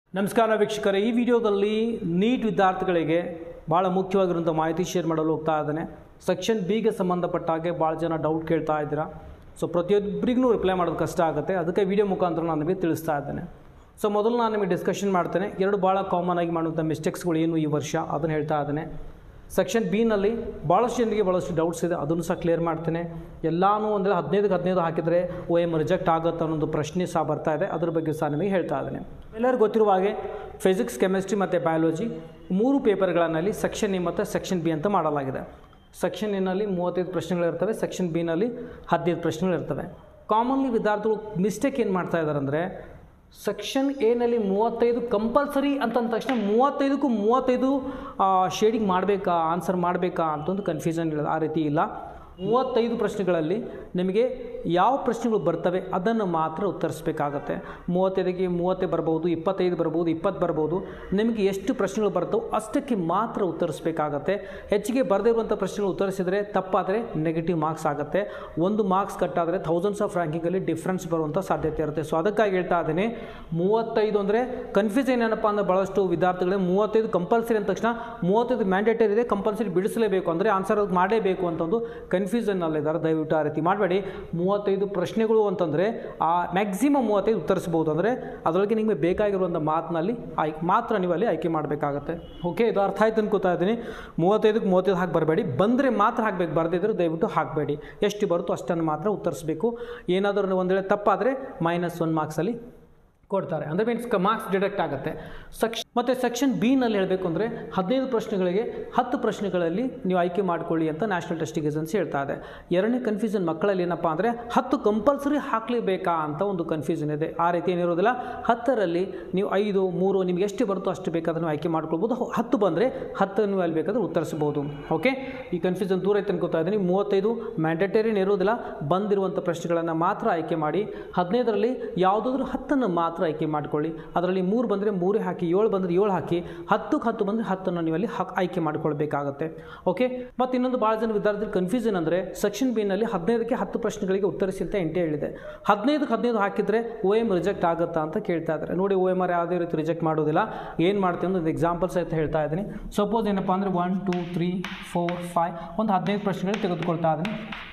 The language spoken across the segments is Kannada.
ನಮಸ್ಕಾರ ವೀಕ್ಷಕರೇ ಈ ವಿಡಿಯೋದಲ್ಲಿ ನೀಟ್ ವಿದ್ಯಾರ್ಥಿಗಳಿಗೆ ಭಾಳ ಮುಖ್ಯವಾಗಿರುವಂಥ ಮಾಹಿತಿ ಶೇರ್ ಮಾಡಲು ಹೋಗ್ತಾ ಇದ್ದೇನೆ ಸೆಕ್ಷನ್ ಬಿಗೆ ಸಂಬಂಧಪಟ್ಟ ಹಾಗೆ ಭಾಳ ಜನ ಡೌಟ್ ಕೇಳ್ತಾ ಇದ್ದೀರಾ ಸೊ ಪ್ರತಿಯೊಬ್ಬರಿಗೂ ರಿಪ್ಲೈ ಮಾಡೋದು ಕಷ್ಟ ಆಗುತ್ತೆ ಅದಕ್ಕೆ ವಿಡಿಯೋ ಮುಖಾಂತರ ನಾನು ನಿಮಗೆ ತಿಳಿಸ್ತಾ ಇದ್ದೇನೆ ಸೊ ಮೊದಲು ನಾನು ನಿಮಗೆ ಡಿಸ್ಕಷನ್ ಮಾಡ್ತೇನೆ ಎರಡು ಭಾಳ ಕಾಮನ್ ಆಗಿ ಮಾಡುವಂಥ ಮಿಸ್ಟೇಕ್ಸ್ಗಳು ಏನು ಈ ವರ್ಷ ಅದನ್ನು ಹೇಳ್ತಾ ಇದ್ದೇನೆ ಸೆಕ್ಷನ್ ಬಿನಲ್ಲಿ ಭಾಳಷ್ಟು ಜನರಿಗೆ ಭಾಳಷ್ಟು ಡೌಟ್ಸ್ ಇದೆ ಅದನ್ನು ಸಹ ಕ್ಲಿಯರ್ ಮಾಡ್ತೇನೆ ಎಲ್ಲಾನು ಅಂದರೆ ಹದಿನೈದಕ್ಕೆ ಹದಿನೈದು ಹಾಕಿದರೆ ಓ ಎಮ್ ರಿಜೆಕ್ಟ್ ಆಗುತ್ತೆ ಅನ್ನೋದು ಪ್ರಶ್ನೆ ಸಹ ಬರ್ತಾ ಇದೆ ಅದ್ರ ಬಗ್ಗೆ ಸಹ ನಿಮಗೆ ಹೇಳ್ತಾ ಇದ್ದೇನೆ ಎಲ್ಲರಿಗೂ ಗೊತ್ತಿರುವ ಹಾಗೆ ಫಿಸಿಕ್ಸ್ ಕೆಮಿಸ್ಟ್ರಿ ಮತ್ತು ಬಯಾಲಜಿ ಮೂರು ಪೇಪರ್ಗಳಲ್ಲಿ ಸೆಕ್ಷನ್ ಎ ಮತ್ತು ಸೆಕ್ಷನ್ ಬಿ ಅಂತ ಮಾಡಲಾಗಿದೆ ಸೆಕ್ಷನ್ ಎನಲ್ಲಿ ಮೂವತ್ತೈದು ಪ್ರಶ್ನೆಗಳಿರ್ತವೆ ಸೆಕ್ಷನ್ ಬಿನಲ್ಲಿ ಹದಿನೈದು ಪ್ರಶ್ನೆಗಳಿರ್ತವೆ ಕಾಮನ್ಲಿ ವಿದ್ಯಾರ್ಥಿಗಳು ಮಿಸ್ಟೇಕ್ ಏನು ಮಾಡ್ತಾ ಇದ್ದಾರೆ ಅಂದರೆ ಸೆಕ್ಷನ್ ಎನಲ್ಲಿ ಮೂವತ್ತೈದು ಕಂಪಲ್ಸರಿ ಅಂತಂದ ತಕ್ಷಣ ಮೂವತ್ತೈದಕ್ಕೂ ಮೂವತ್ತೈದು ಶೇಡಿಂಗ್ ಮಾಡಬೇಕಾ ಆನ್ಸರ್ ಮಾಡಬೇಕಾ ಅಂತಂದು ಕನ್ಫ್ಯೂಷನ್ ಇಲ್ಲ ಆ ರೀತಿ ಇಲ್ಲ ಮೂವತ್ತೈದು ಪ್ರಶ್ನೆಗಳಲ್ಲಿ ನಿಮಗೆ ಯಾವ ಪ್ರಶ್ನೆಗಳು ಬರ್ತವೆ ಅದನ್ನು ಮಾತ್ರ ಉತ್ತರಿಸಬೇಕಾಗತ್ತೆ ಮೂವತ್ತೈದಕ್ಕೆ ಮೂವತ್ತೇ ಬರ್ಬೋದು ಇಪ್ಪತ್ತೈದು ಬರ್ಬೋದು ಇಪ್ಪತ್ತು ಬರ್ಬೋದು ನಿಮಗೆ ಎಷ್ಟು ಪ್ರಶ್ನೆಗಳು ಬರ್ತವೆ ಅಷ್ಟಕ್ಕೆ ಮಾತ್ರ ಉತ್ತರಿಸಬೇಕಾಗತ್ತೆ ಹೆಚ್ಚಿಗೆ ಬರದೇ ಇರುವಂಥ ಪ್ರಶ್ನೆಗಳು ಉತ್ತರಿಸಿದರೆ ತಪ್ಪಾದರೆ ನೆಗೆಟಿವ್ ಮಾರ್ಕ್ಸ್ ಆಗುತ್ತೆ ಒಂದು ಮಾರ್ಕ್ಸ್ ಕಟ್ಟಾದರೆ ಥೌಸಂಡ್ಸ್ ಆಫ್ ರ್ಯಾಂಕಿಂಗಲ್ಲಿ ಡಿಫ್ರೆನ್ಸ್ ಬರುವಂಥ ಸಾಧ್ಯತೆ ಇರುತ್ತೆ ಸೊ ಅದಕ್ಕಾಗಿ ಹೇಳ್ತಾ ಇದ್ದೀನಿ ಮೂವತ್ತೈದು ಅಂದರೆ ಕನ್ಫ್ಯೂಷನ್ ಏನಪ್ಪ ಅಂದರೆ ಭಾಳಷ್ಟು ವಿದ್ಯಾರ್ಥಿಗಳೇ ಮೂವತ್ತೈದು ಕಂಪಲ್ಸರಿ ಅಂದ ತಕ್ಷಣ ಮೂವತ್ತೈದು ಮ್ಯಾಂಡೇಟರಿ ಇದೆ ಕಂಪಲ್ಸರಿ ಬಿಡಿಸಲೇಬೇಕು ಅಂದರೆ ಆನ್ಸರ್ ಅದಕ್ಕೆ ಮಾಡಲೇಬೇಕು ಅಂತ ಒಂದು ಕನ್ಫ್ಯೂಷನ್ನಲ್ಲಿದ್ದಾರೆ ದಯವಿಟ್ಟು ಆ ರೀತಿ ಮಾಡಬೇಡಿ ಮೂವತ್ತೈದು ಪ್ರಶ್ನೆಗಳು ಅಂತಂದರೆ ಆ ಮ್ಯಾಕ್ಸಿಮಮ್ ಮೂವತ್ತೈದು ಉತ್ತರಿಸ್ಬೋದು ಅಂದರೆ ಅದರೊಳಗೆ ನಿಮಗೆ ಬೇಕಾಗಿರುವಂಥ ಮಾತಿನಲ್ಲಿ ಆಯ್ಕೆ ಮಾತ್ರ ನೀವು ಅಲ್ಲಿ ಆಯ್ಕೆ ಮಾಡಬೇಕಾಗತ್ತೆ ಓಕೆ ಇದು ಅರ್ಥ ಆಯ್ತು ಅನ್ಕೋತಾ ಇದ್ದೀನಿ ಮೂವತ್ತೈದಕ್ಕೆ ಮೂವತ್ತೈದು ಹಾಕಿ ಬರಬೇಡಿ ಬಂದರೆ ಮಾತ್ರ ಹಾಕಬೇಕು ಬರದಿದ್ದರೆ ದಯವಿಟ್ಟು ಹಾಕಬೇಡಿ ಎಷ್ಟು ಬರುತ್ತೋ ಅಷ್ಟನ್ನು ಮಾತ್ರ ಉತ್ತರಿಸಬೇಕು ಏನಾದರೂ ಒಂದು ವೇಳೆ ತಪ್ಪಾದರೆ ಮೈನಸ್ ಒನ್ ಮಾರ್ಕ್ಸಲ್ಲಿ ಕೊಡ್ತಾರೆ ಅಂದರೆ ಮೀನ್ಸ್ ಮಾರ್ಕ್ಸ್ ಡಿಡಕ್ಟ್ ಆಗುತ್ತೆ ಸೆಕ್ಷನ್ ಮತ್ತು ಸೆಕ್ಷನ್ ಬಿನಲ್ಲಿ ಹೇಳಬೇಕು ಅಂದರೆ ಹದಿನೈದು ಪ್ರಶ್ನೆಗಳಿಗೆ ಹತ್ತು ಪ್ರಶ್ನೆಗಳಲ್ಲಿ ನೀವು ಆಯ್ಕೆ ಮಾಡಿಕೊಳ್ಳಿ ಅಂತ ನ್ಯಾಷನಲ್ ಟೆಸ್ಟಿಂಗ್ ಏಜೆನ್ಸಿ ಹೇಳ್ತಾ ಇದೆ ಎರಡನೇ ಕನ್ಫ್ಯೂಷನ್ ಮಕ್ಕಳಲ್ಲಿ ಏನಪ್ಪ ಅಂದರೆ ಹತ್ತು ಕಂಪಲ್ಸರಿ ಹಾಕಲೇಬೇಕಾ ಅಂತ ಒಂದು ಕನ್ಫ್ಯೂಷನ್ ಇದೆ ಆ ರೀತಿ ಏನಿರೋದಿಲ್ಲ ಹತ್ತರಲ್ಲಿ ನೀವು ಐದು ಮೂರು ನಿಮ್ಗೆ ಎಷ್ಟು ಬರುತ್ತೋ ಅಷ್ಟು ಬೇಕಾದ್ರೆ ನೀವು ಆಯ್ಕೆ ಮಾಡ್ಕೊಳ್ಬೋದು ಹೊ- ಹತ್ತು ಬಂದರೆ ಹತ್ತು ನೀವು ಅಲ್ಲಿ ಬೇಕಾದ್ರೆ ಉತ್ತರಿಸ್ಬೋದು ಓಕೆ ಈ ಕನ್ಫ್ಯೂಷನ್ ದೂರ ಐತೆ ಅನ್ಕೋತಾ ಇದ್ದೀನಿ ಮೂವತ್ತೈದು ಮ್ಯಾಂಡೇಟರಿನ್ ಇರೋದಿಲ್ಲ ಬಂದಿರುವಂಥ ಪ್ರಶ್ನೆಗಳನ್ನು ಮಾತ್ರ ಆಯ್ಕೆ ಮಾಡಿ ಹದಿನೈದರಲ್ಲಿ ಯಾವುದಾದ್ರೂ ಹತ್ತನ್ನು ಮಾತ್ರ ಆಯ್ಕೆ ಮಾಡ್ಕೊಳ್ಳಿ ಅದರಲ್ಲಿ ಮೂರು ಬಂದರೆ ಮೂರೇ ಹಾಕಿ ಏಳು ಬಂದರೆ ಏಳು ಹಾಕಿ ಹತ್ತಕ್ಕೆ ಹತ್ತು ಬಂದರೆ ಹತ್ತನ್ನು ನೀವು ಅಲ್ಲಿ ಹಾಕ್ ಆಯ್ಕೆ ಮಾಡ್ಕೊಳ್ಬೇಕಾಗತ್ತೆ ಓಕೆ ಮತ್ತು ಇನ್ನೊಂದು ಭಾಳ ಜನ ವಿದ್ಯಾರ್ಥಿಗಳು ಕನ್ಫ್ಯೂಷನ್ ಅಂದರೆ ಸೆಕ್ಷನ್ ಬಿನಲ್ಲಿ ಹದಿನೈದಕ್ಕೆ ಹತ್ತು ಪ್ರಶ್ನೆಗಳಿಗೆ ಉತ್ತರಿಸಿ ಅಂತ ಎಂಟೇ ಹೇಳಿದೆ ಹದಿನೈದಕ್ಕೆ ಹದಿನೈದು ಹಾಕಿದರೆ ಓ ಎಮ್ ರಿಜೆಕ್ಟ್ ಆಗುತ್ತಾ ಅಂತ ಕೇಳ್ತಾ ಇದ್ದಾರೆ ನೋಡಿ ಓ ಎಮ್ ಆರ್ ಯಾವುದೇ ರೀತಿ ರಿಜೆಕ್ಟ್ ಮಾಡೋದಿಲ್ಲ ಏನು ಮಾಡ್ತೀವಿ ಅನ್ನೋದು ಎಕ್ಸಾಂಪಲ್ಸ್ ಅಂತ ಹೇಳ್ತಾ ಇದ್ದೀನಿ ಸಪೋಸ್ ಏನಪ್ಪ ಅಂದರೆ one two three four five ಒಂದು ಹದಿನೈದು ಪ್ರಶ್ನೆಗಳು ತೆಗೆದುಕೊಳ್ತಾ ಇದ್ದೀನಿ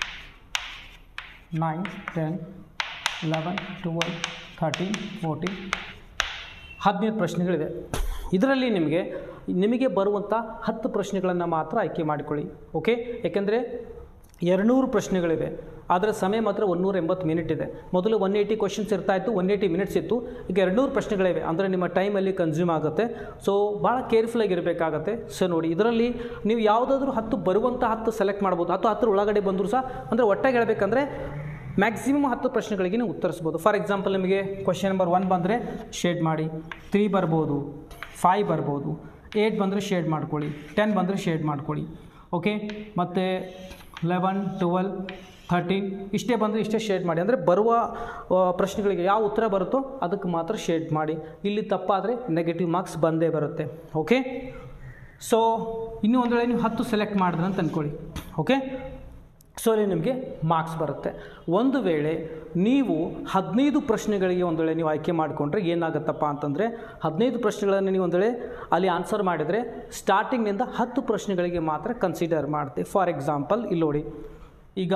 nine ten eleven twelve thirteen fourteen ಹದಿನೈದು ಪ್ರಶ್ನೆಗಳಿದೆ ಇದರಲ್ಲಿ ನಿಮಗೆ ನಿಮಗೆ ಬರುವಂಥ ಹತ್ತು ಪ್ರಶ್ನೆಗಳನ್ನು ಮಾತ್ರ ಆಯ್ಕೆ ಮಾಡಿಕೊಳ್ಳಿ ಓಕೆ ಯಾಕೆಂದರೆ ಎರಡುನೂರು ಪ್ರಶ್ನೆಗಳಿವೆ ಆದರೆ ಸಮಯ ಮಾತ್ರ ಒನ್ನೂರ ಎಂಬತ್ತು ಮಿನಿಟ್ ಇದೆ ಮೊದಲು ಒನ್ ಏಯ್ಟಿ ಕ್ವಶನ್ಸ್ ಇರ್ತಾ ಇತ್ತು ಒನ್ ಏಯ್ಟಿ ಮಿನಿಟ್ಸ್ ಇತ್ತು ಈಗ ಎರಡುನೂರು ಪ್ರಶ್ನೆಗಳಿವೆ ಅಂದರೆ ನಿಮ್ಮ ಟೈಮಲ್ಲಿ ಕನ್ಸ್ಯೂಮ್ ಆಗುತ್ತೆ ಸೊ ಭಾಳ ಕೇರ್ಫುಲ್ಲಾಗಿ ಇರಬೇಕಾಗತ್ತೆ ಸೊ ನೋಡಿ ಇದರಲ್ಲಿ ನೀವು ಯಾವುದಾದ್ರೂ ಹತ್ತು ಬರುವಂಥ ಹತ್ತು ಸೆಲೆಕ್ಟ್ ಮಾಡ್ಬೋದು ಹತ್ತು ಹತ್ತರ ಒಳಗಡೆ ಬಂದರೂ ಸಹ ಅಂದರೆ ಒಟ್ಟಾಗಿ ಹೇಳಬೇಕಂದ್ರೆ ಮ್ಯಾಕ್ಸಿಮಮ್ ಹತ್ತು ಪ್ರಶ್ನೆಗಳಿಗೆ ನೀವು ಉತ್ತರಿಸ್ಬೋದು ಫಾರ್ ಎಕ್ಸಾಂಪಲ್ ನಿಮಗೆ ಕ್ವಶನ್ ನಂಬರ್ ಒನ್ ಬಂದರೆ ಶೇಡ್ ಮಾಡಿ ತ್ರೀ ಬರ್ಬೋದು ಫೈವ್ ಬರ್ಬೋದು ಏಯ್ಟ್ ಬಂದರೆ ಶೇಡ್ ಮಾಡ್ಕೊಳ್ಳಿ ಟೆನ್ ಬಂದರೆ ಶೇಡ್ ಮಾಡ್ಕೊಳ್ಳಿ ಓಕೆ ಮತ್ತು ಲೆವೆನ್ ಟ್ವೆಲ್ ಥರ್ಟೀನ್ ಇಷ್ಟೇ ಬಂದರೆ ಇಷ್ಟೇ ಶೇಡ್ ಮಾಡಿ ಅಂದರೆ ಬರುವ ಆ, ಪ್ರಶ್ನೆಗಳಿಗೆ ಯಾವ ಉತ್ತರ ಬರುತ್ತೋ ಅದಕ್ಕೆ ಮಾತ್ರ ಶೇಡ್ ಮಾಡಿ ಇಲ್ಲಿ ತಪ್ಪಾದರೆ ನೆಗೆಟಿವ್ ಮಾರ್ಕ್ಸ್ ಬಂದೇ ಬರುತ್ತೆ ಓಕೆ ಸೊ ಇನ್ನೂ ಒಂದು ವೇಳೆ ನೀವು ಹತ್ತು ಸೆಲೆಕ್ಟ್ ಮಾಡಿದ್ರೆ ಅಂತ ಅಂದ್ಕೊಳ್ಳಿ ಓಕೆ ಸೊ ಅಲ್ಲಿ ನಿಮಗೆ ಮಾರ್ಕ್ಸ್ ಬರುತ್ತೆ ಒಂದು ವೇಳೆ ನೀವು ಹದಿನೈದು ಪ್ರಶ್ನೆಗಳಿಗೆ ಒಂದು ವೇಳೆ ನೀವು ಆಯ್ಕೆ ಮಾಡಿಕೊಂಡ್ರೆ ಏನಾಗುತ್ತಪ್ಪ ಅಂತಂದರೆ ಹದಿನೈದು ಪ್ರಶ್ನೆಗಳನ್ನು ನೀವು ಒಂದು ವೇಳೆ ಅಲ್ಲಿ ಆನ್ಸರ್ ಮಾಡಿದರೆ ಸ್ಟಾರ್ಟಿಂಗ್ನಿಂದ ಹತ್ತು ಪ್ರಶ್ನೆಗಳಿಗೆ ಮಾತ್ರ ಕನ್ಸಿಡರ್ ಮಾಡುತ್ತೆ ಫಾರ್ ಎಕ್ಸಾಂಪಲ್ ಇಲ್ಲಿ ನೋಡಿ ಈಗ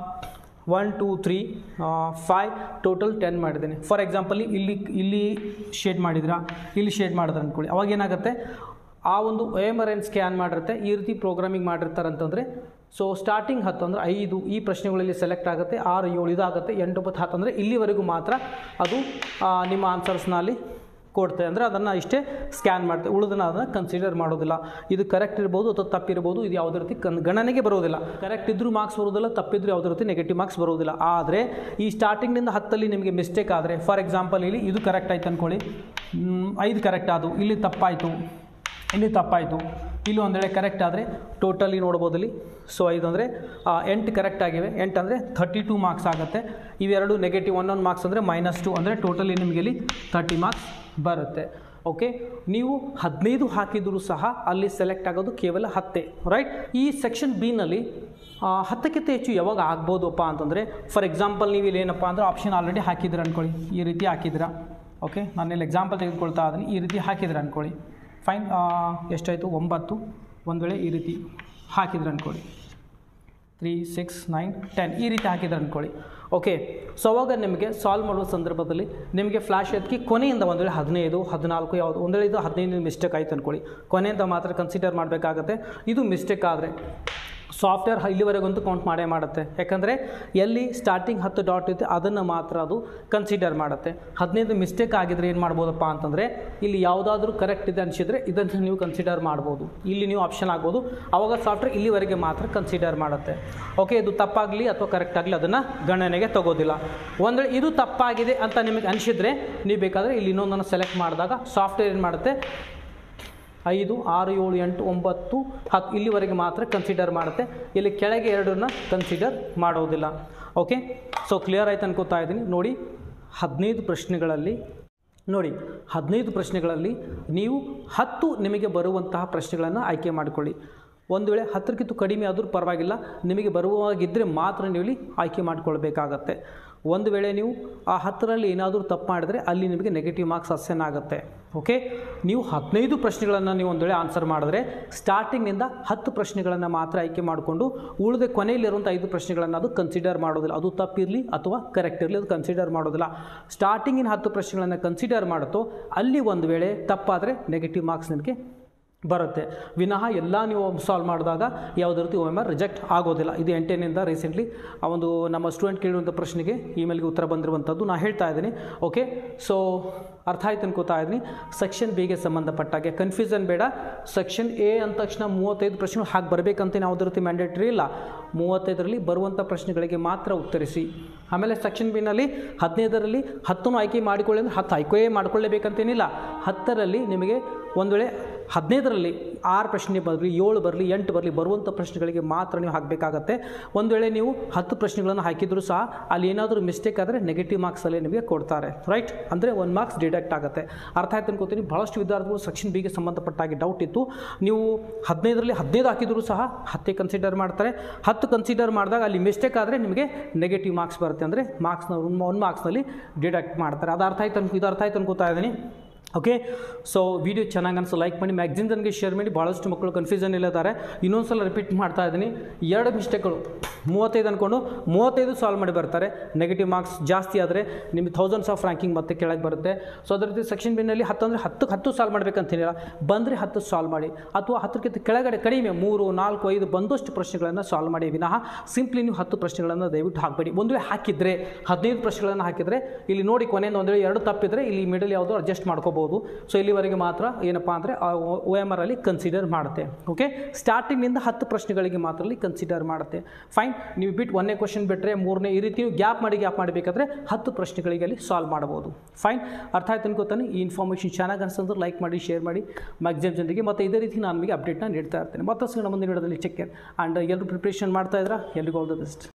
one two three five total ten ಮಾಡಿದ್ದೇನೆ ಫಾರ್ ಎಕ್ಸಾಂಪಲ್ ಇಲ್ಲಿ ಇಲ್ಲಿ ಶೇಡ್ ಮಾಡಿದ್ರಾ ಇಲ್ಲಿ ಶೇಡ್ ಮಾಡಿದ್ರೆ ಅಂದ್ಕೊಳ್ಳಿ ಅವಾಗ ಏನಾಗುತ್ತೆ ಆ ಒಂದು ಎಮ್ ಆರ್ ಎನ್ ಸ್ಕ್ಯಾನ್ ಮಾಡಿರುತ್ತೆ ಈ ರೀತಿ ಪ್ರೋಗ್ರಾಮಿಂಗ್ ಮಾಡಿರ್ತಾರೆ ಅಂತಂದರೆ ಸೊ ಸ್ಟಾರ್ಟಿಂಗ್ ಹತ್ತು ಅಂದರೆ ಐದು ಈ ಪ್ರಶ್ನೆಗಳಲ್ಲಿ ಸೆಲೆಕ್ಟ್ ಆಗುತ್ತೆ ಆರು ಏಳು ಇದಾಗುತ್ತೆ ಎಂಟು ಒಂಬತ್ತು ಹತ್ತು ಅಂದರೆ ಇಲ್ಲಿವರೆಗೂ ಮಾತ್ರ ಅದು ಆ, ನಿಮ್ಮ ಆನ್ಸರ್ಸ್ನ ಅಲ್ಲಿ ಕೊಡ್ತೆ ಅಂದರೆ ಅದನ್ನು ಇಷ್ಟೇ ಸ್ಕ್ಯಾನ್ ಮಾಡ್ತೆ ಉಳಿದನ್ನ ಅದನ್ನು ಕನ್ಸಿಡರ್ ಮಾಡೋದಿಲ್ಲ ಇದು ಕರೆಕ್ಟ್ ಇರ್ಬೋದು ಅಥವಾ ತಪ್ಪಿರ್ಬೋದು ಇದು ಯಾವುದೇ ರೀತಿ ಕನ್ ಗಣನೆಗೆ ಬರೋದಿಲ್ಲ ಕರೆಕ್ಟ್ ಇದ್ದರೂ ಮಾರ್ಕ್ಸ್ ಬರೋದಿಲ್ಲ ತಪ್ಪಿದ್ರೂ ಯಾವುದೇ ರೀತಿ ನೆಗೆಟಿವ್ ಮಾರ್ಕ್ಸ್ ಬರೋದಿಲ್ಲ ಆದರೆ ಈ ಸ್ಟಾರ್ಟಿಂಗ್ನಿಂದ ಹತ್ತಲ್ಲಿ ನಿಮಗೆ ಮಿಸ್ಟೇಕ್ ಆದರೆ ಫಾರ್ ಎಕ್ಸಾಂಪಲ್ ಇಲ್ಲಿ ಇದು ಕರೆಕ್ಟ್ ಆಯ್ತು ಅಂದ್ಕೊಳ್ಳಿ ಮ್, ಐದು ಕರೆಕ್ಟ್ ಆದವು ಇಲ್ಲಿ ತಪ್ಪಾಯಿತು ಇಲ್ಲಿ ತಪ್ಪಾಯಿತು ಇಲ್ಲಿ ಒಂದು ವೇಳೆ ಕರೆಕ್ಟ್ ಆದರೆ ಟೋಟಲಿ ನೋಡ್ಬೋದು ಇಲ್ಲಿ ಸೊ ಐದು ಅಂದರೆ ಎಂಟು ಕರೆಕ್ಟ್ ಆಗಿವೆ ಎಂಟು ಅಂದರೆ ಥರ್ಟಿ ಟೂ ಮಾರ್ಕ್ಸ್ ಆಗುತ್ತೆ ಇವೆರಡು ನೆಗೆಟಿವ್ ಒಂದೊಂದು ಮಾರ್ಕ್ಸ್ ಅಂದರೆ ಮೈನಸ್ ಟು ಅಂದರೆ ಟೋಟಲಿ ನಿಮಗೆ ಇಲ್ಲಿ ತರ್ಟಿ ಮಾರ್ಕ್ಸ್ ಬರುತ್ತೆ ಓಕೆ ನೀವು ಹದಿನೈದು ಹಾಕಿದರೂ ಸಹ ಅಲ್ಲಿ ಸೆಲೆಕ್ಟ್ ಆಗೋದು ಕೇವಲ ಹತ್ತೆ ರೈಟ್ ಈ ಸೆಕ್ಷನ್ ಬಿನಲ್ಲಿ ಹತ್ತಕ್ಕಿಂತ ಹೆಚ್ಚು ಯಾವಾಗ ಆಗ್ಬೋದಪ್ಪ ಅಂತಂದರೆ ಫಾರ್ ಎಕ್ಸಾಂಪಲ್ ನೀವು ಇಲ್ಲಿ ಏನಪ್ಪ ಅಂದರೆ ಆಪ್ಷನ್ ಆಲ್ರೆಡಿ ಹಾಕಿದ್ದೀರ ಅಂದ್ಕೊಳ್ಳಿ ಈ ರೀತಿ ಹಾಕಿದ್ದೀರಾ ಓಕೆ ನಾನಿಲ್ಲಿ ಎಕ್ಸಾಂಪಲ್ ತೆಗೆದುಕೊಳ್ತಾ ಇದ್ದೀನಿ ಈ ರೀತಿ ಹಾಕಿದ್ರೆ ಅಂದ್ಕೊಳ್ಳಿ ಫೈನ್ ಎಷ್ಟಾಯಿತು ಒಂಬತ್ತು ಒಂದು ವೇಳೆ ಈ ರೀತಿ ಹಾಕಿದ್ರೆ ಅಂದ್ಕೊಳ್ಳಿ ತ್ರೀ ಸಿಕ್ಸ್ ನೈನ್ ಟೆನ್ ಈ ರೀತಿ ಹಾಕಿದ್ರೆ ಅಂದ್ಕೊಳ್ಳಿ ಓಕೆ ಸೊ ಅವಾಗ ನಿಮಗೆ ಸಾಲ್ವ್ ಮಾಡುವ ಸಂದರ್ಭದಲ್ಲಿ ನಿಮಗೆ ಫ್ಲ್ಯಾಶ್ ಎತ್ತಿ ಕೊನೆಯಿಂದ ಒಂದು ವೇಳೆ ಹದಿನೈದು ಹದಿನಾಲ್ಕು ಯಾವುದು ಒಂದು ವೇಳೆ ಇದು ಹದಿನೈದು ಮಿಸ್ಟೇಕ್ ಆಯಿತು ಅಂದ್ಕೊಳ್ಳಿ ಕೊನೆಯಿಂದ ಮಾತ್ರ ಕನ್ಸಿಡರ್ ಮಾಡಬೇಕಾಗತ್ತೆ ಇದು ಮಿಸ್ಟೇಕ್ ಆದರೆ ಸಾಫ್ಟ್ವೇರ್ ಇಲ್ಲಿವರೆಗಂತೂ ಕೌಂಟ್ ಮಾಡೇ ಮಾಡುತ್ತೆ ಯಾಕಂದರೆ ಎಲ್ಲಿ ಸ್ಟಾರ್ಟಿಂಗ್ ಹತ್ತು ಡಾಟ್ ಇರುತ್ತೆ ಅದನ್ನು ಮಾತ್ರ ಅದು ಕನ್ಸಿಡರ್ ಮಾಡುತ್ತೆ ಹದಿನೈದು ಮಿಸ್ಟೇಕ್ ಆಗಿದ್ರೆ ಏನು ಮಾಡ್ಬೋದಪ್ಪ ಅಂತಂದರೆ ಇಲ್ಲಿ ಯಾವುದಾದ್ರೂ ಕರೆಕ್ಟ್ ಇದೆ ಅನಿಸಿದರೆ ಇದನ್ನು ನೀವು ಕನ್ಸಿಡರ್ ಮಾಡ್ಬೋದು ಇಲ್ಲಿ ನೀವು ಆಪ್ಷನ್ ಆಗ್ಬೋದು ಆವಾಗ ಸಾಫ್ಟ್ವೇರ್ ಇಲ್ಲಿವರೆಗೆ ಮಾತ್ರ ಕನ್ಸಿಡರ್ ಮಾಡುತ್ತೆ ಓಕೆ ಇದು ತಪ್ಪಾಗಲಿ ಅಥವಾ ಕರೆಕ್ಟ್ ಆಗಲಿ ಅದನ್ನು ಗಣನೆಗೆ ತಗೋದಿಲ್ಲ ಒಂದು ವೇಳೆ ಇದು ತಪ್ಪಾಗಿದೆ ಅಂತ ನಿಮಗೆ ಅನಿಸಿದರೆ ನೀವು ಬೇಕಾದರೆ ಇಲ್ಲಿ ಇನ್ನೊಂದನ್ನು ಸೆಲೆಕ್ಟ್ ಮಾಡಿದಾಗ ಸಾಫ್ಟ್ವೇರ್ ಏನು ಮಾಡುತ್ತೆ ಐದು ಆರು ಏಳು ಎಂಟು ಒಂಬತ್ತು ಹತ್ತು ಇಲ್ಲಿವರೆಗೆ ಮಾತ್ರ ಕನ್ಸಿಡರ್ ಮಾಡುತ್ತೆ ಇಲ್ಲಿ ಕೆಳಗೆ ಎರಡನ್ನ ಕನ್ಸಿಡರ್ ಮಾಡೋದಿಲ್ಲ ಓಕೆ ಸೊ ಕ್ಲಿಯರ್ ಆಯ್ತು ಅನ್ಕೋತಾ ಇದ್ದೀನಿ ನೋಡಿ ಹದಿನೈದು ಪ್ರಶ್ನೆಗಳಲ್ಲಿ ನೋಡಿ ಹದಿನೈದು ಪ್ರಶ್ನೆಗಳಲ್ಲಿ ನೀವು ಹತ್ತು ನಿಮಗೆ ಬರುವಂತಹ ಪ್ರಶ್ನೆಗಳನ್ನು ಆಯ್ಕೆ ಮಾಡಿಕೊಳ್ಳಿ ಒಂದು ವೇಳೆ ಹತ್ತಕ್ಕಿಂತ ಕಡಿಮೆ ಆದರೂ ಪರವಾಗಿಲ್ಲ ನಿಮಗೆ ಬರುವಾಗಿದ್ದರೆ ಮಾತ್ರ ನೀವು ಇಲ್ಲಿ ಆಯ್ಕೆ ಮಾಡಿಕೊಳ್ಬೇಕಾಗತ್ತೆ ಒಂದು ವೇಳೆ ನೀವು ಆ ಹತ್ತರಲ್ಲಿ ಏನಾದರೂ ತಪ್ಪು ಮಾಡಿದರೆ ಅಲ್ಲಿ ನಿಮಗೆ ನೆಗೆಟಿವ್ ಮಾರ್ಕ್ಸ್ ಅಸೆನ್ ಆಗುತ್ತೆ ಓಕೆ ನೀವು ಹದಿನೈದು ಪ್ರಶ್ನೆಗಳನ್ನು ನೀವು ಒಂದು ವೇಳೆ ಆನ್ಸರ್ ಮಾಡಿದ್ರೆ ಸ್ಟಾರ್ಟಿಂಗ್ನಿಂದ ಹತ್ತು ಪ್ರಶ್ನೆಗಳನ್ನು ಮಾತ್ರ ಆಯ್ಕೆ ಮಾಡಿಕೊಂಡು ಉಳಿದ ಕೊನೆಯಲ್ಲಿರುವಂಥ ಐದು ಪ್ರಶ್ನೆಗಳನ್ನು ಅದು ಕನ್ಸಿಡರ್ ಮಾಡೋದಿಲ್ಲ ಅದು ತಪ್ಪಿರಲಿ ಅಥವಾ ಕರೆಕ್ಟ್ ಇರಲಿ ಅದು ಕನ್ಸಿಡರ್ ಮಾಡೋದಿಲ್ಲ ಸ್ಟಾರ್ಟಿಂಗಿನ ಹತ್ತು ಪ್ರಶ್ನೆಗಳನ್ನು ಕನ್ಸಿಡರ್ ಮಾಡುತ್ತೋ ಅಲ್ಲಿ ಒಂದು ವೇಳೆ ತಪ್ಪಾದರೆ ನೆಗೆಟಿವ್ ಮಾರ್ಕ್ಸ್ ನಿಮಗೆ ಬರುತ್ತೆ ವಿನಃ ಎಲ್ಲ ನೀವು ಸಾಲ್ವ್ ಮಾಡಿದಾಗ ಯಾವುದೇ ರೀತಿ ಒಮ್ಮೆ ರಿಜೆಕ್ಟ್ ಆಗೋದಿಲ್ಲ ಇದು ಎಂಟೇನಿಂದ ರೀಸೆಂಟ್ಲಿ ಆ ಒಂದು ನಮ್ಮ ಸ್ಟೂಡೆಂಟ್ ಕೇಳಿರುವಂಥ ಪ್ರಶ್ನೆಗೆ ಇಮೇಲ್ಗೆ ಉತ್ತರ ಬಂದಿರುವಂಥದ್ದು ನಾನು ಹೇಳ್ತಾ ಇದ್ದೀನಿ ಓಕೆ ಸೊ ಅರ್ಥ ಆಯ್ತು ಅನ್ಕೋತಾ ಇದ್ದೀನಿ ಸೆಕ್ಷನ್ ಬಿಗೆ ಸಂಬಂಧಪಟ್ಟಾಗೆ ಕನ್ಫ್ಯೂಷನ್ ಬೇಡ ಸೆಕ್ಷನ್ ಎ ಅಂದ ತಕ್ಷಣ ಮೂವತ್ತೈದು ಪ್ರಶ್ನೆ ಹಾಗೆ ಬರಬೇಕಂತ ಯಾವುದೇ ರೀತಿ ಮ್ಯಾಂಡೇಟ್ರಿ ಇಲ್ಲ ಮೂವತ್ತೈದರಲ್ಲಿ ಬರುವಂಥ ಪ್ರಶ್ನೆಗಳಿಗೆ ಮಾತ್ರ ಉತ್ತರಿಸಿ ಆಮೇಲೆ ಸೆಕ್ಷನ್ ಬಿನಲ್ಲಿ ಹದಿನೈದರಲ್ಲಿ ಹತ್ತನ್ನು ಆಯ್ಕೆ ಮಾಡಿಕೊಳ್ಳಿ ಅಂದರೆ ಹತ್ತು ಆಯ್ಕೆ ಮಾಡ್ಕೊಳ್ಳೇಬೇಕಂತೇನಿಲ್ಲ ಹತ್ತರಲ್ಲಿ ನಿಮಗೆ ಒಂದು ವೇಳೆ ಹದಿನೈದರಲ್ಲಿ ಆರು ಪ್ರಶ್ನೆ ಬರಲಿ ಏಳು ಬರಲಿ ಎಂಟು ಬರಲಿ ಬರುವಂಥ ಪ್ರಶ್ನೆಗಳಿಗೆ ಮಾತ್ರ ನೀವು ಹಾಕಬೇಕಾಗತ್ತೆ ಒಂದು ವೇಳೆ ನೀವು ಹತ್ತು ಪ್ರಶ್ನೆಗಳನ್ನು ಹಾಕಿದರೂ ಸಹ ಅಲ್ಲಿ ಏನಾದರೂ ಮಿಸ್ಟೇಕ್ ಆದರೆ ನೆಗೆಟಿವ್ ಮಾರ್ಕ್ಸಲ್ಲಿ ನಿಮಗೆ ಕೊಡ್ತಾರೆ ರೈಟ್ ಅಂದರೆ ಒಂದು ಮಾರ್ಕ್ಸ್ ಡಿಡಕ್ಟ್ ಆಗುತ್ತೆ ಅರ್ಥ ಆಯ್ತು ಅನ್ಕೋತೀನಿ ಭಾಳಷ್ಟು ವಿದ್ಯಾರ್ಥಿಗಳು ಸೆಕ್ಷನ್ ಬಿಗೆ ಸಂಬಂಧಪಟ್ಟಾಗಿ ಡೌಟ್ ಇತ್ತು ನೀವು ಹದಿನೈದರಲ್ಲಿ ಹದಿನೈದು ಹಾಕಿದರೂ ಸಹ ಹತ್ತೇ ಕನ್ಸಿಡರ್ ಮಾಡ್ತಾರೆ ಹತ್ತು ಕನ್ಸಿಡರ್ ಮಾಡಿದಾಗ ಅಲ್ಲಿ ಮಿಸ್ಟೇಕ್ ಆದರೆ ನಿಮಗೆ ನೆಗೆಟಿವ್ ಮಾರ್ಕ್ಸ್ ಬರುತ್ತೆ ಅಂದರೆ ಮಾರ್ಕ್ಸ್ನ ಒನ್ ಮಾರ್ಕ್ಸ್ನಲ್ಲಿ ಡಿಡಕ್ಟ್ ಮಾಡ್ತಾರೆ ಅದು ಅರ್ಥ ಆಯ್ತು ಅನ್ಕೋ ಇದು ಅರ್ಥ ಆಯ್ತು ಅನ್ಕೋತಾ ಇದ್ದೀನಿ ಓಕೆ ಸೊ ವಿಡಿಯೋ ಚೆನ್ನಾಗಿ ಅನಿಸು ಲೈಕ್ ಮಾಡಿ ಮ್ಯಾಗ್ಝಿನ್ ನನಗೆ ಶೇರ್ ಮಾಡಿ ಭಾಳಷ್ಟು ಮಕ್ಕಳು ಕನ್ಫ್ಯೂಷನ್ ಇಲ್ಲಿದ್ದಾರೆ ಇನ್ನೊಂದು ಸಲ ರಿಪೀಟ್ ಮಾಡ್ತಾ ಇದ್ದೀನಿ ಎರಡು ಮಿಸ್ಟೇಕ್ಗಳು ಮೂವತ್ತೈದು ಅಂದ್ಕೊಂಡು ಮೂವತ್ತೈದು ಸಾಲ್ವ್ ಮಾಡಿ ಬರ್ತಾರೆ ನೆಗೆಟಿವ್ ಮಾರ್ಕ್ಸ್ ಜಾಸ್ತಿ ಆದರೆ ನಿಮಗೆ ಥೌಸಂಡ್ಸ್ ಆಫ್ ರ್ಯಾಂಕಿಂಗ್ ಮತ್ತೆ ಕೆಳಗೆ ಬರುತ್ತೆ ಸೊ ಅದೇ ರೀತಿ ಸೆಕ್ಷನ್ ಬಿನ್ನಲ್ಲಿ ಹತ್ತು ಅಂದರೆ ಹತ್ತಕ್ಕೆ ಹತ್ತು ಸಾಲ್ವ್ ಮಾಡಬೇಕಂತೇನಿಲ್ಲ ಬಂದರೆ ಹತ್ತು ಸಾಲ್ವ್ ಮಾಡಿ ಅಥವಾ ಹತ್ತಕ್ಕಿಂತ ಕೆಳಗಡೆ ಕಡಿಮೆ ಮೂರು ನಾಲ್ಕು ಐದು ಬಂದಷ್ಟು ಪ್ರಶ್ನೆಗಳನ್ನು ಸಾಲ್ವ್ ಮಾಡಿ ವಿನಃ ಸಿಂಪ್ಲಿ ನೀವು ಹತ್ತು ಪ್ರಶ್ನೆಗಳನ್ನು ದಯವಿಟ್ಟು ಹಾಕಬೇಡಿ ಒಂದು ವೇಳೆ ಹಾಕಿದರೆ ಹದಿನೈದು ಪ್ರಶ್ನೆಗಳನ್ನು ಹಾಕಿದರೆ ಇಲ್ಲಿ ನೋಡಿ ಕೊನೆಯಿಂದ ಒಂದು ವೇಳೆ ಎರಡು ತಪ್ಪಿದ್ರೆ ಇಲ್ಲಿ ಮಿಡಲ್ ಯಾವುದೋ ಅಡ್ಜಸ್ಟ್ ಮಾಡ್ಕೋಬೋದು ಸೊ ಇಲ್ಲಿವರೆಗೆ ಮಾತ್ರ ಏನಪ್ಪ ಅಂದರೆ ಒ ಎಮ್ ಆರ್ ಅಲ್ಲಿ ಕನ್ಸಿಡರ್ ಮಾಡುತ್ತೆ ಓಕೆ ಸ್ಟಾರ್ಟಿಂಗ್ನಿಂದ ಹತ್ತು ಪ್ರಶ್ನೆಗಳಿಗೆ ಮಾತ್ರ ಅಲ್ಲಿ ಕನ್ಸಿಡರ್ ಮಾಡುತ್ತೆ ಫೈನ್ ನೀವು ಬಿಟ್ಟು ಒಂದನೇ ಕ್ವಶನ್ ಬಿಟ್ಟರೆ ಮೂರನೇ ಈ ರೀತಿ ಗ್ಯಾಪ್ ಮಾಡಿ ಗ್ಯಾಪ್ ಮಾಡಬೇಕಾದ್ರೆ ಹತ್ತು ಪ್ರಶ್ನೆಗಳಿಗೆ ಅಲ್ಲಿ ಸಾಲ್ವ್ ಮಾಡ್ಬೋದು ಫೈನ್ ಅರ್ಥ ಆಯ್ತು ಅನ್ಕೋತಾನೆ ಈ ಇನ್ಫಾರ್ಮೇಷನ್ ಚೆನ್ನಾಗಿ ಅನ್ಸಂದ್ರೆ ಲೈಕ್ ಮಾಡಿ ಶೇರ್ ಮಾಡಿ ಮ್ಯಾಕ್ಸಿಮಮ್ ಜನರಿಗೆ ಮತ್ತು ಇದೇ ರೀತಿ ನಾನು ನಿಮಗೆ ಅಪ್ಡೇಟ್ನ ನೀಡ್ತಾ ಇರ್ತೇನೆ ಮತ್ತಷ್ಟು ನಮ್ಮ ಮುಂದಿನ ವಿಡಿಯೋದಲ್ಲಿ ಚೆಕ್ ಆ್ಯಂಡ್ ಎಲ್ಲರೂ ಪ್ರಿಪ್ರೇಷನ್ ಮಾಡ್ತಾ ಇದ್ರೆ ಎಲ್ರಿಗೂ ಆಲ್ ದ ಬೆಸ್ಟ್